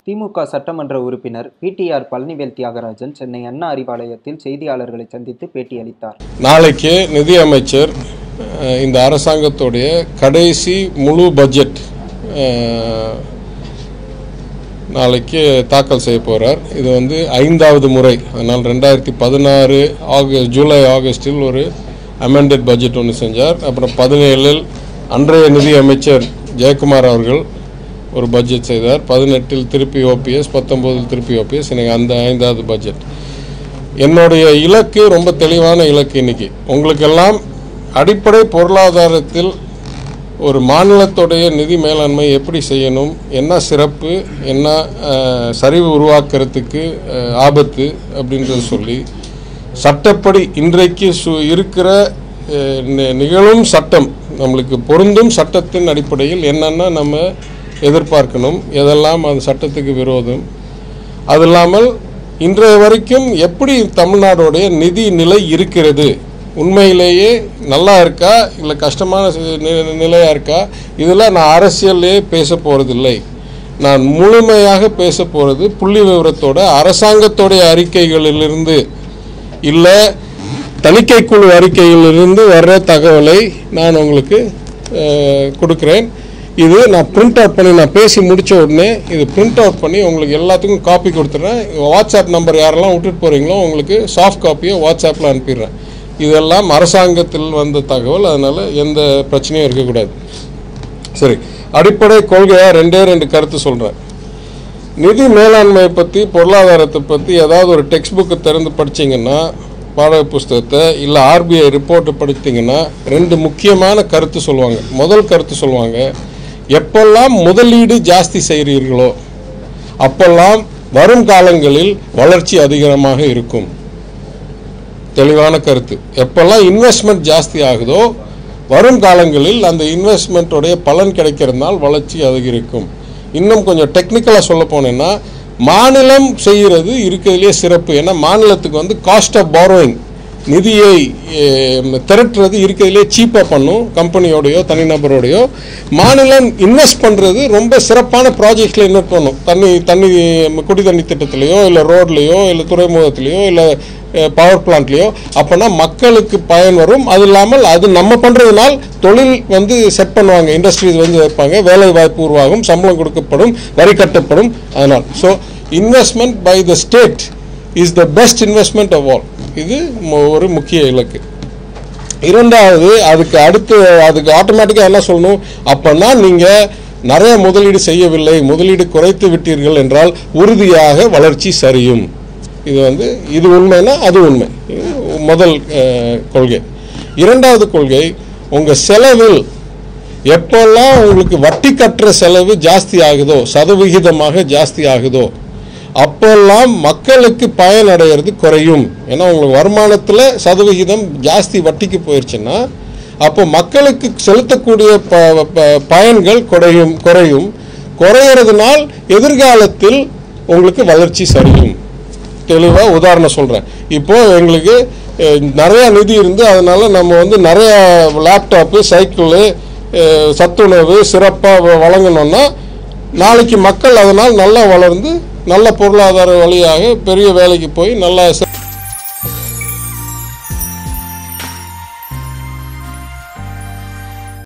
திமுக சட்டமன்ற உறுப்பினர் பிடிஆர் பழனிவேல் தியாகராஜன் சென்னை அண்ணா அறிவாலயத்தில் செய்தியாளர்களை சந்தித்து பேட்டியளித்தார் நாளைக்கு நிதி அமைச்சர் அஹ், இந்த அரசாங்கத்துடைய கடைசி முழு பட்ஜெட் அஹ், நாளைக்கு தாக்கல் செய்ய போகிறார் இது வந்து ஐந்தாவது முறை அதனால் ரெண்டாயிரத்தி பதினாறு ஆகஸ்ட் ஜூலை ஆகஸ்டில் ஒரு அமெண்டட் பட்ஜெட் ஒன்று செஞ்சார் அப்புறம் பதினேழில் அன்றைய நிதி அமைச்சர் ஜெயக்குமார் அவர்கள் ஒரு பட்ஜெட் செய்தார் பதினெட்டில் திருப்பி ஓபிஎஸ் பத்தொம்போதில் திருப்பி ஓபிஎஸ் எனக்கு அந்த ஐந்தாவது பட்ஜெட் என்னுடைய இலக்கு ரொம்ப தெளிவான இலக்கு இன்னைக்கு உங்களுக்கெல்லாம் அடிப்படை பொருளாதாரத்தில் ஒரு மாநிலத்துடைய நிதி மேலாண்மை எப்படி செய்யணும் என்ன சிறப்பு என்ன அஹ், சரிவு உருவாக்குறதுக்கு அஹ், ஆபத்து அப்படின்றத சொல்லி சட்டப்படி இன்றைக்கு சு இருக்கிற அஹ், நி- நிகழும் சட்டம் நம்மளுக்கு பொருந்தும் சட்டத்தின் அடிப்படையில் என்னென்ன நம்ம எதிர்பார்க்கணும் எதெல்லாம் அந்த சட்டத்துக்கு விரோதம் அது இல்லாமல் இன்றைய வரைக்கும் எப்படி தமிழ்நாடுடைய நிதி நிலை இருக்கிறது உண்மையிலேயே நல்லா இருக்கா இல்லை கஷ்டமான சி- நி- நிலையா இருக்கா இதெல்லாம் நான் அரசியல்லே பேச போறதில்லை நான் முழுமையாக பேச போறது புள்ளி விவரத்தோட அரசாங்கத்தோடைய அறிக்கைகளிலிருந்து இல்லை தணிக்கை குழு அறிக்கையிலிருந்து வர்ற தகவலை நான் உங்களுக்கு அஹ், கொடுக்கிறேன் இது நான் பிரிண்ட் அவுட் பண்ணி நான் பேசி முடிச்ச உடனே இது பிரிண்ட் அவுட் பண்ணி உங்களுக்கு எல்லாத்துக்கும் காப்பி கொடுத்துட்றேன் வாட்ஸ்அப் நம்பர் யாரெல்லாம் விட்டுட்டு போகிறீங்களோ உங்களுக்கு சாஃப்ட் காப்பியை வாட்ஸ்அப்பில் அனுப்பிடுறேன் இதெல்லாம் அரசாங்கத்தில் வந்த தகவல் அதனால் எந்த பிரச்சனையும் இருக்கக்கூடாது சரி அடிப்படை கொள்கையாக ரெண்டே ரெண்டு கருத்து சொல்கிறேன் நிதி மேலாண்மையை பற்றி பொருளாதாரத்தை பற்றி ஏதாவது ஒரு டெக்ஸ்ட் புக்கு திறந்து படிச்சீங்கன்னா பாட புஸ்தகத்தை இல்லை ஆர்பிஐ ரிப்போர்ட்டை படித்தீங்கன்னா ரெண்டு முக்கியமான கருத்து சொல்லுவாங்க முதல் கருத்து சொல்லுவாங்க எப்பெல்லாம் முதலீடு ஜாஸ்தி செய்கிறீர்களோ அப்பெல்லாம் வரும் காலங்களில் வளர்ச்சி அதிகமாக இருக்கும் தெளிவான கருத்து எப்பெல்லாம் இன்வெஸ்ட்மெண்ட் ஜாஸ்தி ஆகுதோ வரும் காலங்களில் அந்த இன்வெஸ்ட்மெண்ட்டோடைய பலன் கிடைக்கிறதுனால் வளர்ச்சி அதிகரிக்கும் இன்னும் கொஞ்சம் டெக்னிக்கலாக சொல்ல போனேன்னா மாநிலம் செய்கிறது இருக்கிறதுலே சிறப்பு ஏன்னா மாநிலத்துக்கு வந்து காஸ்ட் ஆஃப் borrowing நிதியை eh, திரட்டுறது இருக்கிறதுலே சீப்பாக பண்ணும் கம்பெனியோடையோ தனிநபரோடையோ மாநிலம் இன்வெஸ்ட் பண்ணுறது ரொம்ப சிறப்பான ப்ராஜெக்ட்ஸில் இன்வெஸ்ட் பண்ணும் தண்ணி தண்ணி குடி தண்ணி திட்டத்திலையோ இல்லை ரோட்லேயோ இல்லை துறைமுகத்திலையோ இல்லை பவர் பிளான்ட்லேயோ அப்போனா மக்களுக்கு பயன் வரும் அது இல்லாமல் அது நம்ம பண்ணுறதுனால் தொழில் வந்து செட் பண்ணுவாங்க இண்டஸ்ட்ரீஸ் வந்து வைப்பாங்க வேலை வாய்ப்பு உருவாகும் சம்பளம் கொடுக்கப்படும் வரி கட்டப்படும் அதனால் so investment by the state is the best investment of all இது மு- ஒரு முக்கிய இலக்கு இரண்டாவது அதுக்கு அடுத்து அதுக்கு ஆட்டோமேட்டிக்காக என்ன சொல்லணும் அப்போனா நீங்கள் நிறைய முதலீடு செய்யவில்லை முதலீடு குறைத்து விட்டீர்கள் என்றால் உறுதியாக வளர்ச்சி சரியும் இது வந்து இது உண்மைனா அது உண்மை இது முதல் அஹ், கொள்கை இரண்டாவது கொள்கை உங்கள் செலவில் எப்பெல்லாம் உங்களுக்கு வட்டி கட்டுற செலவு ஜாஸ்தி ஆகுதோ சதவிகிதமாக ஜாஸ்தி ஆகுதோ அப்பெல்லாம் மக்களுக்கு பயன் அடையிறது குறையும் ஏன்னா உங்களுக்கு வருமானத்தில் சதவிகிதம் ஜாஸ்தி வட்டிக்கு போயிடுச்சுன்னா அப்போ மக்களுக்கு செலுத்தக்கூடிய ப ப- பயன்கள் குறையும் குறையும் குறையிறதுனால் எதிர்காலத்தில் உங்களுக்கு வளர்ச்சி சரியும் தெளிவாக உதாரணம் சொல்கிறேன் இப்போ எங்களுக்கு அஹ், நிறைய நிதி இருந்து அதனால நம்ம வந்து நிறைய லேப்டாப்பு சைக்கிளு அஹ், சத்துணவு சிறப்பாக வழங்கணும்னா நாளைக்கு மக்கள் அதனால் நல்லா வளர்ந்து நல்ல பொருளாதார வழியாக பெரிய வேலைக்கு போய் நல்லா செ-